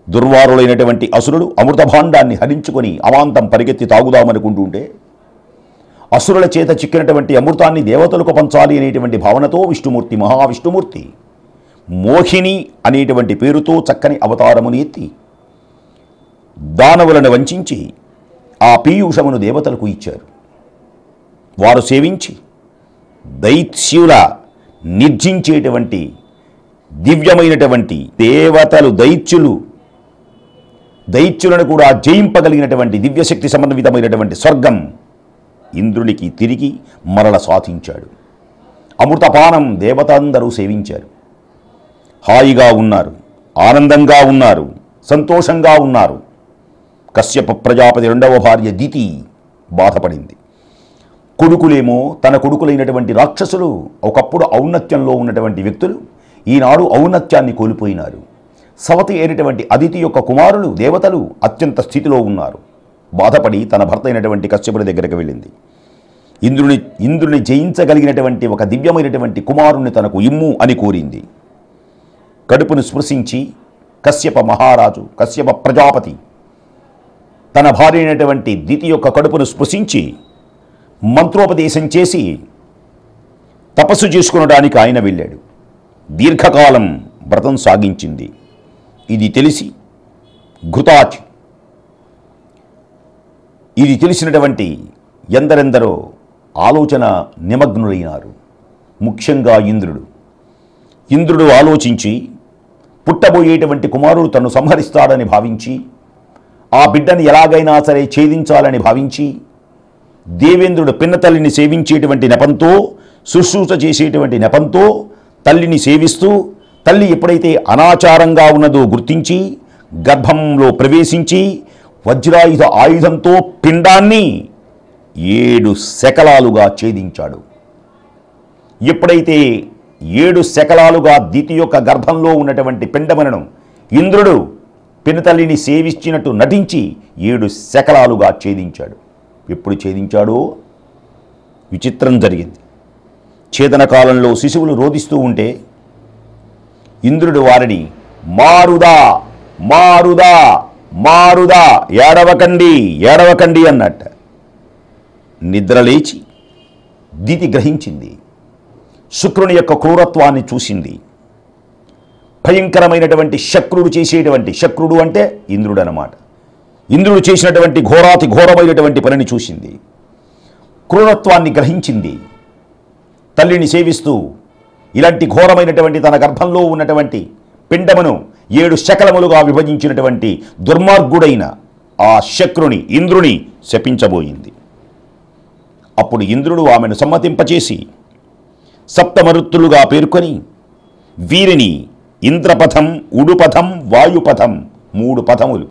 దుర్వారులైనటువంటి అసురుడు అమృత భాండాన్ని హరించుకొని అమాంతం పరిగెత్తి తాగుదామనుకుంటుంటే అసురుల చేత చిక్కినటువంటి అమృతాన్ని దేవతలకు పంచాలి అనేటువంటి భావనతో విష్ణుమూర్తి మహావిష్ణుమూర్తి మోహిని అనేటువంటి పేరుతో చక్కని అవతారమును ఎత్తి దానవులను వంచించి ఆ పీయూషమును దేవతలకు ఇచ్చారు వారు సేవించి దైత్యుల నిర్జించేటువంటి దివ్యమైనటువంటి దేవతలు దైత్యులు దైత్యులను కూడా జయింపగలిగినటువంటి దివ్యశక్తి సమన్వితమైనటువంటి స్వర్గం ఇంద్రునికి తిరిగి మరల సాధించాడు అమృతపానం దేవతందరూ సేవించారు హాయిగా ఉన్నారు ఆనందంగా ఉన్నారు సంతోషంగా ఉన్నారు కశ్యప ప్రజాపతి రెండవ భార్య దితి బాధపడింది కొడుకులేమో తన కొడుకులైనటువంటి రాక్షసులు ఒకప్పుడు ఔన్నత్యంలో ఉన్నటువంటి వ్యక్తులు ఈనాడు ఔన్నత్యాన్ని కోల్పోయినారు సవతి అయినటువంటి అదితి యొక్క కుమారులు దేవతలు అత్యంత స్థితిలో ఉన్నారు బాధపడి తన భర్త అయినటువంటి కశ్యపుడి దగ్గరికి వెళ్ళింది ఇంద్రుని ఇంద్రుని జయించగలిగినటువంటి ఒక దివ్యమైనటువంటి కుమారుణ్ణి తనకు ఇమ్ము అని కోరింది కడుపును స్పృశించి కశ్యప మహారాజు కశ్యప ప్రజాపతి తన భార్య అయినటువంటి దితి యొక్క కడుపును స్పృశించి మంత్రోపదేశం చేసి తపస్సు చేసుకునడానికి ఆయన వెళ్ళాడు దీర్ఘకాలం వ్రతం సాగించింది ఇది తెలిసి ఘృతాచి ఇది తెలిసినటువంటి ఎందరెందరో ఆలోచన నిమగ్నులైనారు ముఖ్యంగా ఇంద్రుడు ఇంద్రుడు ఆలోచించి పుట్టబోయేటువంటి కుమారుడు తను సంహరిస్తాడని భావించి ఆ బిడ్డని ఎలాగైనా సరే ఛేదించాలని భావించి దేవేంద్రుడు పిన్నతల్లిని సేవించేటువంటి నెపంతో శుశ్రూష చేసేటువంటి నెపంతో తల్లిని సేవిస్తూ తల్లి ఎప్పుడైతే అనాచారంగా ఉన్నదో గుర్తించి గర్భంలో ప్రవేశించి వజ్రాయుధ ఆయుధంతో పిండాన్ని ఏడు శకలాలుగా ఛేదించాడు ఎప్పుడైతే ఏడు శకలాలుగా దితి యొక్క గర్భంలో ఉన్నటువంటి పిండమనను ఇంద్రుడు పినతల్లిని సేవించినట్టు నటించి ఏడు శకలాలుగా ఛేదించాడు ఎప్పుడు ఛేదించాడో విచిత్రం జరిగింది ఛేదన కాలంలో శిశువులు రోధిస్తూ ఉంటే ఇంద్రుడు వారిని మారుదా మారుదా మారుదా ఏడవకండి ఏడవకండి అన్నట్ట నిద్రలేచి దితి గ్రహించింది శుక్రుని యొక్క క్రూరత్వాన్ని చూసింది భయంకరమైనటువంటి శక్రుడు చేసేటువంటి శక్రుడు అంటే ఇంద్రుడు అన్నమాట ఇంద్రుడు చేసినటువంటి ఘోరాతి ఘోరమైనటువంటి పనిని చూసింది క్రూరత్వాన్ని గ్రహించింది తల్లిని సేవిస్తూ ఇలాంటి ఘోరమైనటువంటి తన గర్భంలో ఉన్నటువంటి పిండమును ఏడు శకలములుగా విభజించినటువంటి దుర్మార్గుడైన ఆ శక్రుని ఇంద్రుని శపించబోయింది అప్పుడు ఇంద్రుడు ఆమెను సమ్మతింపచేసి సప్తమరుత్తులుగా పేర్కొని వీరిని ఇంద్రపథం ఉడుపథం వాయుపథం మూడు పథములు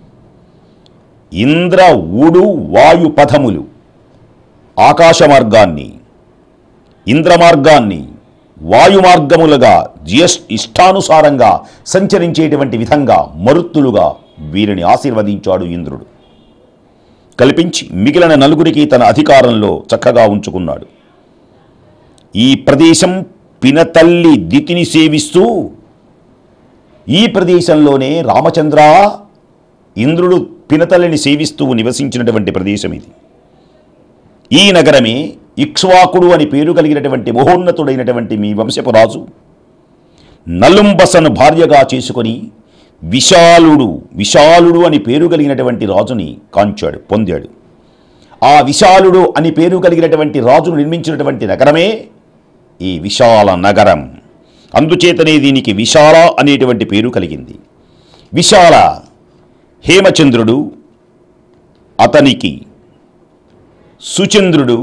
ఇంద్ర ఉడు వాయు పథములు ఆకాశ మార్గాన్ని ఇంద్ర మార్గాన్ని వాయు మార్గములుగా జియస్ ఇష్టానుసారంగా సంచరించేటువంటి విధంగా మరుత్తులుగా వీరిని ఆశీర్వదించాడు ఇంద్రుడు కల్పించి మిగిలిన నలుగురికి తన అధికారంలో చక్కగా ఉంచుకున్నాడు ఈ ప్రదేశం పినతల్లి దితిని సేవిస్తూ ఈ ప్రదేశంలోనే రామచంద్ర ఇంద్రుడు పినతల్లిని సేవిస్తూ నివసించినటువంటి ప్రదేశం ఇది ఈ నగరమే ఇక్ష్వాకుడు అని పేరు కలిగినటువంటి మహోన్నతుడైనటువంటి మీ వంశపు రాజు నలుంబసను భార్యగా చేసుకొని విశాలుడు విశాలుడు అని పేరు కలిగినటువంటి రాజుని కాంచాడు పొందాడు ఆ విశాలుడు అని పేరు కలిగినటువంటి రాజును నిర్మించినటువంటి నగరమే ఈ విశాల నగరం అందుచేతనే దీనికి విశాల అనేటువంటి పేరు కలిగింది విశాల హేమచంద్రుడు అతనికి సుచంద్రుడు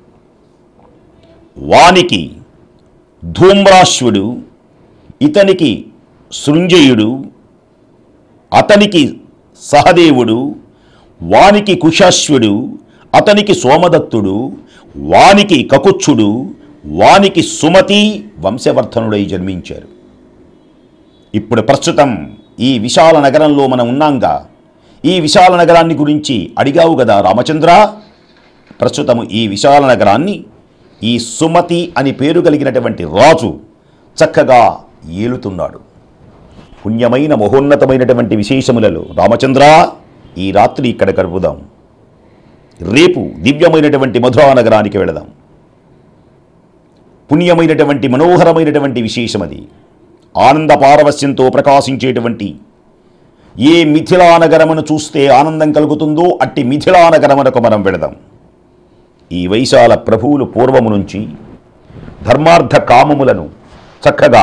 వానికి ధూమ్రాశ్వుడు ఇతనికి సృంజయుడు అతనికి సహదేవుడు వానికి కుశాశ్వుడు అతనికి సోమదత్తుడు వానికి కకుచ్చుడు వానికి సుమతి వంశవర్ధనుడై జన్మించారు ఇప్పుడు ప్రస్తుతం ఈ విశాల నగరంలో మనం ఉన్నాంగా ఈ విశాల నగరాన్ని గురించి అడిగావు కదా రామచంద్ర ప్రస్తుతము ఈ విశాల నగరాన్ని ఈ సుమతి అని పేరు కలిగినటువంటి రాజు చక్కగా ఏలుతున్నాడు పుణ్యమైన మహోన్నతమైనటువంటి విశేషములలో రామచంద్ర ఈ రాత్రి ఇక్కడ గడుపుదాం రేపు దివ్యమైనటువంటి మధురా నగరానికి వెళదాం పుణ్యమైనటువంటి మనోహరమైనటువంటి విశేషమది ఆనంద పారవస్యంతో ప్రకాశించేటువంటి ఏ మిథిలా నగరమును చూస్తే ఆనందం కలుగుతుందో అట్టి మిథిలా నగరమునకు మనం వెళదాం ఈ వైశాల ప్రభువులు పూర్వము నుంచి ధర్మార్థ కామములను చక్కగా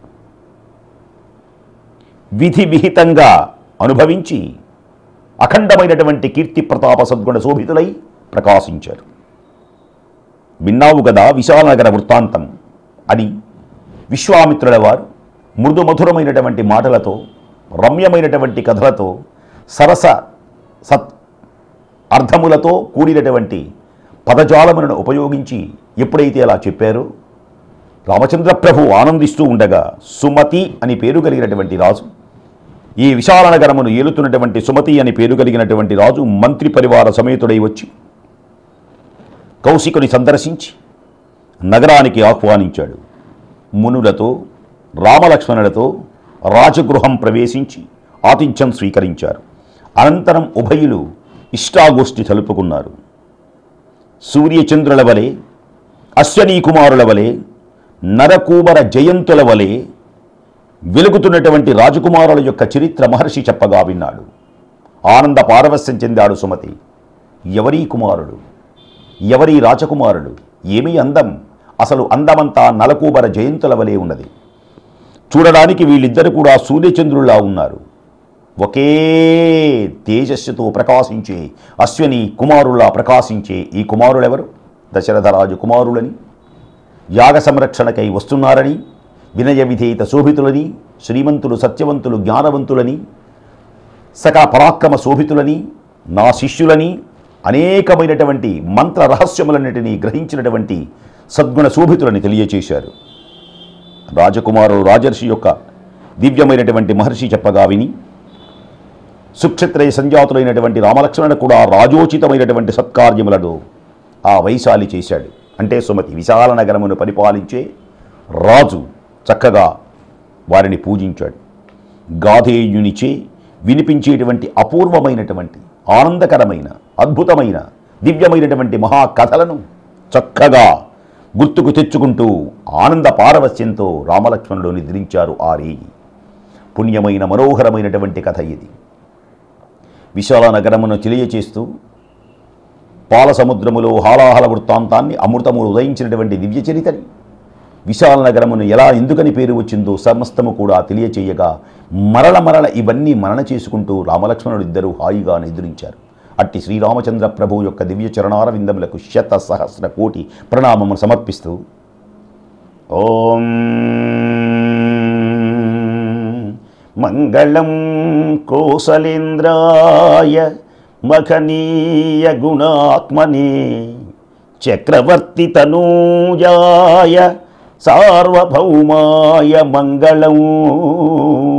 విధి విహితంగా అనుభవించి అఖండమైనటువంటి కీర్తి ప్రతాప సద్గుణ శోభితులై ప్రకాశించారు విన్నావు కదా విశాలనగర వృత్తాంతం అని విశ్వామిత్రుల వారు మృదు మధురమైనటువంటి మాటలతో రమ్యమైనటువంటి కథలతో సరస సత్ అర్థములతో కూడినటువంటి పదజాలములను ఉపయోగించి ఎప్పుడైతే అలా చెప్పారో రామచంద్ర ప్రభు ఆనందిస్తూ ఉండగా సుమతి అని పేరు కలిగినటువంటి రాజు ఈ విశాల నగరమును ఏలుతున్నటువంటి సుమతి అని పేరు కలిగినటువంటి రాజు మంత్రి పరివార సమేతుడై వచ్చి కౌశికుని సందర్శించి నగరానికి ఆహ్వానించాడు మునులతో రామలక్ష్మణులతో రాజగృహం ప్రవేశించి ఆతిథ్యం స్వీకరించారు అనంతరం ఉభయులు ఇష్టాగోష్ఠి తలుపుకున్నారు సూర్యచంద్రుల వలె అశ్వనీ కుమారుల వలె నరకూబర జయంతుల వలె వెలుగుతున్నటువంటి రాజకుమారుల యొక్క చరిత్ర మహర్షి చెప్పగా విన్నాడు ఆనంద పారవస్యం చెందాడు సుమతి ఎవరీ కుమారుడు ఎవరి రాజకుమారుడు ఏమీ అందం అసలు అందమంతా నలకూబర జయంతుల వలె ఉన్నది చూడడానికి వీళ్ళిద్దరు కూడా సూర్యచంద్రుల్లా ఉన్నారు ఒకే తేజస్సుతో ప్రకాశించే అశ్వని కుమారుల్లా ప్రకాశించే ఈ కుమారులెవరు దశరథరాజు కుమారులని యాగ సంరక్షణకై వస్తున్నారని వినయ విధేయత శోభితులని శ్రీమంతులు సత్యవంతులు జ్ఞానవంతులని సకల పరాక్రమ శోభితులని నా శిష్యులని అనేకమైనటువంటి మంత్ర రహస్యములన్నిటినీ గ్రహించినటువంటి సద్గుణ శోభితులని తెలియచేశారు రాజకుమారుడు రాజర్షి యొక్క దివ్యమైనటువంటి మహర్షి చెప్పగా విని సుక్షత్రయ సంజాతులైనటువంటి రామలక్ష్మణ కూడా రాజోచితమైనటువంటి సత్కార్యములను ఆ వైశాలి చేశాడు అంటే సుమతి విశాల నగరమును పరిపాలించే రాజు చక్కగా వారిని పూజించాడు గాధేయునిచే వినిపించేటువంటి అపూర్వమైనటువంటి ఆనందకరమైన అద్భుతమైన దివ్యమైనటువంటి మహాకథలను చక్కగా గుర్తుకు తెచ్చుకుంటూ ఆనంద పారవస్యంతో రామలక్ష్మణుడు నిద్రించారు ఆరి పుణ్యమైన మనోహరమైనటువంటి కథ ఇది విశాల నగరమును తెలియచేస్తూ పాల సముద్రములో హాలాహల వృత్తాంతాన్ని అమృతములు ఉదయించినటువంటి దివ్య చరితని విశాల నగరమును ఎలా ఎందుకని పేరు వచ్చిందో సమస్తము కూడా తెలియచేయగా మరల మరల ఇవన్నీ మనన చేసుకుంటూ రామలక్ష్మణుడు ఇద్దరూ హాయిగా నిద్రించారు అట్టి శ్రీరామచంద్ర ప్రభు యొక్క దివ్య చరణార విందములకు శత సహస్ర కోటి ప్రణామము సమర్పిస్తూ ఓం మంగళం కోసలేంద్రాయ మఖనీయ గుణాత్మనే చక్రవర్తి తనూజాయ సార్వభౌమాయ మంగళం